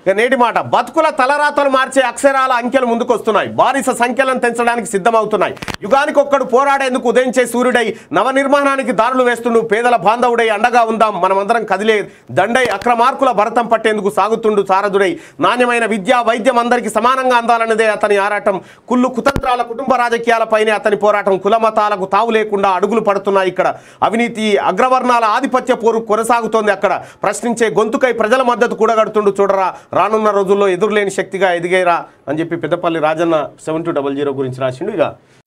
ఇక నేటి మాట బతుకుల తలరాతలు మార్చే అక్షరాల అంకెలు ముందుకొస్తున్నాయి బానిస సంఖ్యలను తెంచడానికి సిద్ధమవుతున్నాయి యుగానికి ఒక్కడు పోరాడేందుకు ఉదయించే సూర్యుడై నవనిర్మాణానికి దారులు వేస్తుండు పేదల బాంధవుడై అండగా ఉందాం మనమందరం కదిలే దండై అక్రమార్కుల భరతం పట్టేందుకు సాగుతుండు సారథుడై నాణ్యమైన విద్య వైద్యం అందరికీ సమానంగా అందాలన్నదే అతని ఆరాటం కుళ్ళు కుతంత్రాల కుటుంబ రాజకీయాలపైనే అతని పోరాటం కులమతాలకు తావు లేకుండా అడుగులు పడుతున్నాయి ఇక్కడ అవినీతి అగ్రవర్ణాల ఆధిపత్య పోరు కొనసాగుతోంది అక్కడ ప్రశ్నించే గొంతుకై ప్రజల మద్దతు కూడగడుతుండు చూడరా రానున్న రోజుల్లో ఎదురులేని శక్తిగా ఎదిగేరా అని చెప్పి Peddapalli Rajanna seven two double zero గురించి రాసిండు ఇక